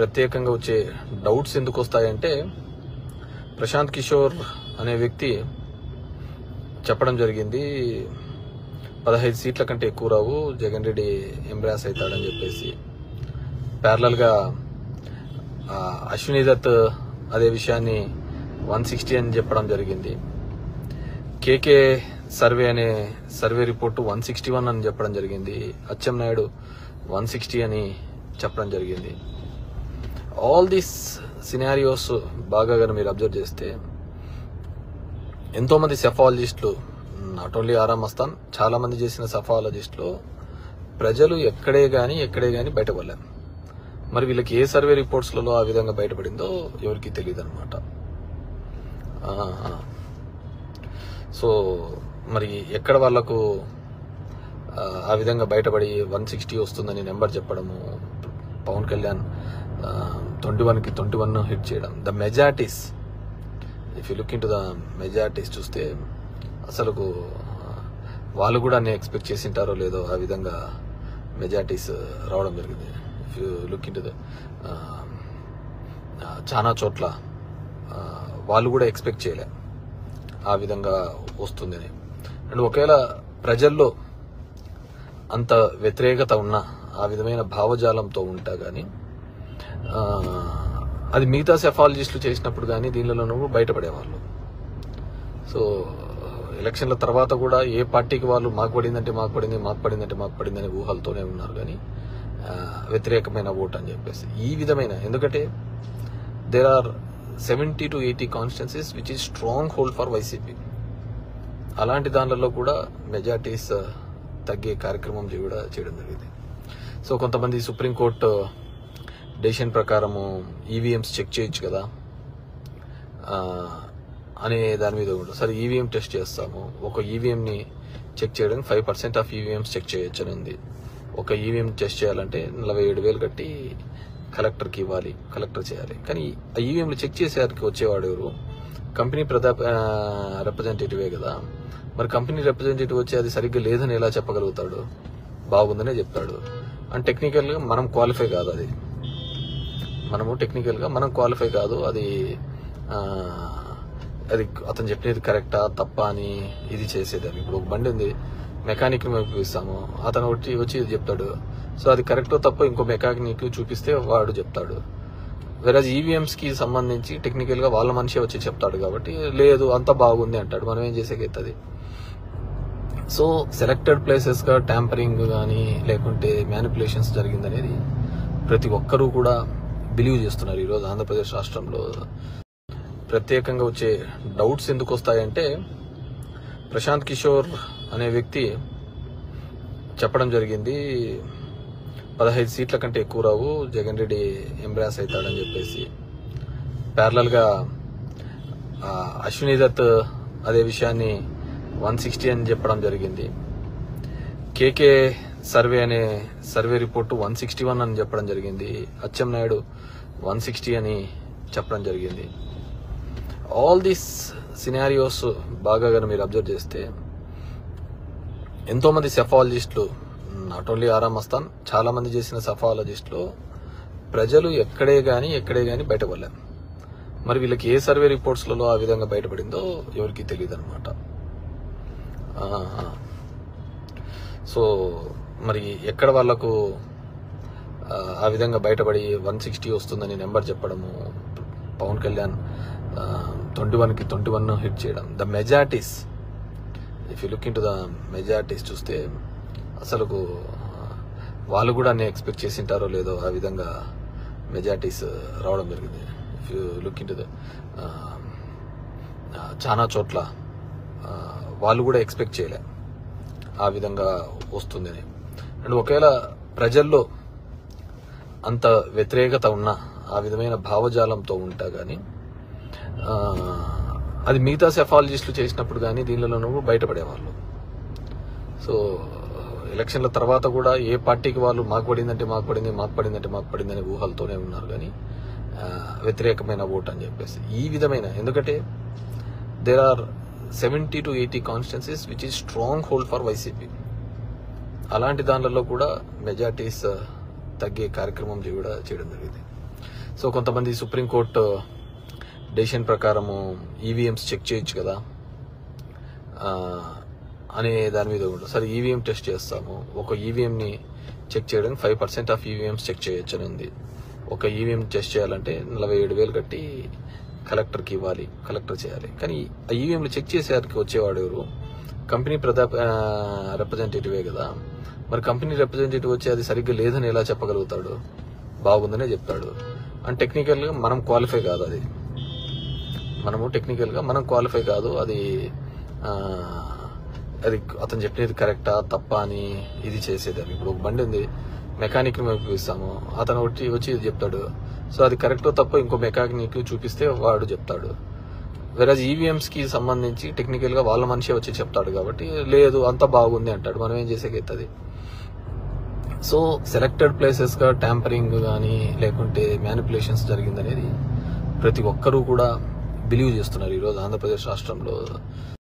ప్రత్యేకంగా వచ్చే డౌట్స్ ఎందుకు వస్తాయంటే ప్రశాంత్ కిషోర్ అనే వ్యక్తి చెప్పడం జరిగింది పదహైదు సీట్ల కంటే ఎక్కువ రావు జగన్ రెడ్డి ఎంబ్రాస్ అవుతాడని చెప్పేసి ప్యారలల్గా అశ్విని దత్ అదే విషయాన్ని వన్ సిక్స్టీ అని చెప్పడం జరిగింది కేకే సర్వే అనే survey report one sixty one అని చెప్పడం జరిగింది అచ్చెం నాయుడు వన్ సిక్స్టీ అని చెప్పడం జరిగింది ఆల్ దీస్ సినారియోస్ బాగా కానీ మీరు అబ్జర్వ్ చేస్తే ఎంతో మంది సెఫాలజిస్టులు నాట్ ఓన్లీ ఆరామ్ అస్తాన్ చాలా మంది చేసిన సెఫాలజిస్టులు ప్రజలు ఎక్కడే గాని ఎక్కడే గాని బయటపడలేరు మరి వీళ్ళకి ఏ సర్వే రిపోర్ట్స్లలో ఆ విధంగా బయటపడిందో ఎవరికి తెలియదు అనమాట సో మరి ఎక్కడ వాళ్లకు ఆ, ఆ విధంగా బయటపడి వన్ సిక్స్టీ వస్తుందని నెంబర్ చెప్పడము పవన్ కళ్యాణ్ ట్వంటీ వన్కి ట్వంటీ వన్ హిట్ చేయడం the majorities if you look into the majorities చూస్తే అసలుకు ఆ, వాళ్ళు కూడా నేను ఎక్స్పెక్ట్ చేసింటారో లేదో ఆ విధంగా మెజార్టీస్ రావడం జరిగింది if you look into the చాలా చోట్ల ఆ, వాళ్ళు కూడా ఎక్స్పెక్ట్ చేయలే ఆ విధంగా వస్తుందని అండ్ ఒకవేళ ప్రజల్లో అంత వ్యతిరేకత ఉన్న ఆ విధమైన భావజాలంతో ఉంటా గానీ ఆ, అది మిగతా సెఫాలజిస్టులు చేసినప్పుడు కానీ దీనిలోనూ బయటపడేవాళ్ళు సో ఎలక్షన్ల తర్వాత కూడా ఏ పార్టీకి వాళ్ళు మాకు పడిందంటే మాకు పడింది మాకు పడిందంటే మాకు పడింది అనే ఊహలతోనే ఉన్నారు కానీ ఆ, వ్యతిరేకమైన ఓట్ అని చెప్పేసి ఈ విధమైన ఎందుకంటే there are seventy two eighty constituencies which is stronghold for YCP అలాంటి దానిలలో కూడా మెజార్టీస్ తగ్గే కార్యక్రమం కూడా చేయడం జరిగింది సో కొంతమంది సుప్రీంకోర్టు డెసిషన్ ప్రకారము ఈవీఎంస్ చెక్ చేయొచ్చు కదా ఆ, అనే దాని మీద కూడా సరే ఈవీఎం టెస్ట్ చేస్తాము ఒక ఈవీఎంని చెక్ చేయడానికి five percent of EVMs check చేయొచ్చు అని ఉంది ఒక ఈవీఎం టెస్ట్ చేయాలంటే నలభై ఏడు వేలు కట్టి కలెక్టర్కి ఇవ్వాలి కలెక్టర్ చేయాలి కానీ ఆ ఈవీఎంలు చెక్ చేసేవారికి వచ్చేవాడు ఎవరు కంపెనీ ప్రదా రిప్రజెంటేటివే కదా మరి కంపెనీ రిప్రజెంటేటివ్ వచ్చి అది సరిగ్గా లేదని ఎలా చెప్పగలుగుతాడు బాగుందనే చెప్తాడు అండ్ టెక్నికల్గా మనం క్వాలిఫై కాదు అది మనము టెక్నికల్ గా మనం క్వాలిఫై కాదు అది ఆ, అది అతను చెప్పినది కరెక్టా తప్ప అని ఇది చేసేదాన్ని ఇప్పుడు ఒక బండి ఉంది మెకానిక్ ని చూపిస్తాము అతను వచ్చి వచ్చి ఇది చెప్తాడు సో అది కరెక్టో తప్ప ఇంకో మెకానిక్ చూపిస్తే వాడు చెప్తాడు వెరాజ్ ఈవీఎంస్ కి సంబంధించి టెక్నికల్ గా వాళ్ళ మనిషి వచ్చి చెప్తాడు కాబట్టి లేదు అంత బాగుంది అంటాడు మనం ఏం చేసేకైతుంది సో సెలెక్టెడ్ ప్లేసెస్ గా ట్యాంపరింగ్ కానీ లేకుంటే మ్యానిపులేషన్స్ జరిగిందనేది ప్రతి ఒక్కరూ కూడా బిలీవ్ చేస్తున్నారు ఈరోజు ఆంధ్రప్రదేశ్ రాష్ట్రంలో ప్రత్యేకంగా వచ్చే డౌట్స్ ఎందుకు వస్తాయంటే ప్రశాంత్ కిషోర్ అనే వ్యక్తి చెప్పడం జరిగింది పదహైదు సీట్ల కంటే ఎక్కువ రావు జగన్ రెడ్డి ఎంబ్రాస్ అవుతాడని చెప్పేసి ప్యారలల్గా అశ్విని దత్ అదే విషయాన్ని వన్ సిక్స్టీ అని చెప్పడం జరిగింది కేకే సర్వే అనే survey report one sixty one అని చెప్పడం జరిగింది అచ్చెం నాయుడు వన్ సిక్స్టీ అని చెప్పడం జరిగింది ఆల్ దీస్ సినారియోస్ బాగా కానీ మీరు అబ్జర్వ్ చేస్తే ఎంతో మంది సెఫాలజిస్టులు నాట్ ఓన్లీ ఆరామ్ అస్తాన్ చాలా మంది చేసిన సెఫాలజిస్టులు ప్రజలు ఎక్కడే గాని ఎక్కడే గాని బయటపడలేరు మరి వీళ్ళకి ఏ సర్వే రిపోర్ట్స్లలో ఆ విధంగా బయటపడిందో ఎవరికి తెలియదు అనమాట సో మరి ఎక్కడ వాళ్లకు ఆ, ఆ విధంగా బయటపడి వన్ సిక్స్టీ వస్తుందని నెంబర్ చెప్పడము పవన్ కళ్యాణ్ ట్వంటీ వన్కి ట్వంటీ వన్ హిట్ చేయడం the majorities if you look into the majorities చూస్తే అసలుకు ఆ, వాళ్ళు కూడా నేను ఎక్స్పెక్ట్ చేసింటారో లేదో ఆ విధంగా మెజార్టీస్ రావడం జరిగింది if you look into the చాలా చోట్ల ఆ, వాళ్ళు కూడా ఎక్స్పెక్ట్ చేయలే ఆ విధంగా వస్తుందని అండ్ ఒకవేళ ప్రజల్లో అంత వ్యతిరేకత ఉన్న ఆ విధమైన భావజాలంతో ఉంటా గానీ ఆ, అది మిగతా సెఫాలజిస్టులు చేసినప్పుడు కానీ దీనిలోనూ బయటపడేవాళ్ళు సో ఎలక్షన్ల తర్వాత కూడా ఏ పార్టీకి వాళ్ళు మాకు పడిందంటే మాకు పడింది మాకు పడిందంటే మాకు పడింది అనే ఊహలతోనే ఉన్నారు కానీ ఆ, వ్యతిరేకమైన ఓట్ అని చెప్పేసి ఈ విధమైన ఎందుకంటే there are seventy two eighty constituencies which is stronghold for YCP అలాంటి దానిలలో కూడా మెజార్టీస్ తగ్గే కార్యక్రమం కూడా చేయడం జరిగింది సో కొంతమంది సుప్రీంకోర్టు డెసిషన్ ప్రకారము ఈవీఎంస్ చెక్ చేయొచ్చు కదా ఆ, అనే దాని మీద కూడా సరే ఈవీఎం టెస్ట్ చేస్తాము ఒక ఈవీఎం ని చెక్ చేయడానికి five percent of EVMs check చేయొచ్చు అని ఉంది ఒక ఈవీఎం టెస్ట్ చేయాలంటే నలభై ఏడు వేలు కట్టి కలెక్టర్కి ఇవ్వాలి కలెక్టర్ చేయాలి కానీ ఆ ఈవీఎంలు చెక్ చేసేవారికి వచ్చేవాడు ఎవరు కంపెనీ ప్రదా రిప్రజెంటేటివే కదా మరి కంపెనీ రిప్రజెంటేటివ్ వచ్చి అది సరిగ్గా లేదని ఎలా చెప్పగలుగుతాడు బాగుందనే చెప్తాడు అండ్ టెక్నికల్గా మనం క్వాలిఫై కాదు అది మనము టెక్నికల్ గా మనం క్వాలిఫై కాదు అది ఆ, అది అతను చెప్పినది కరెక్టా తప్ప అని ఇది చేసేది అది ఇప్పుడు ఒక బండి ఉంది మెకానిక్ ని మేము చూపిస్తాము అతను వచ్చి వచ్చి ఇది చెప్తాడు సో అది కరెక్టో తప్ప ఇంకో మెకానిక్ చూపిస్తే వాడు చెప్తాడు వేరే ఈవీఎంస్ కి సంబంధించి టెక్నికల్ గా వాళ్ళ మనిషి వచ్చి చెప్తాడు కాబట్టి లేదు అంత బాగుంది అంటాడు మనం ఏం చేసేకైతుంది సో సెలెక్టెడ్ ప్లేసెస్ గా ట్యాంపరింగ్ కానీ లేకుంటే మ్యానిపులేషన్స్ జరిగిందనేది ప్రతి ఒక్కరూ కూడా బిలీవ్ చేస్తున్నారు ఈరోజు ఆంధ్రప్రదేశ్ రాష్ట్రంలో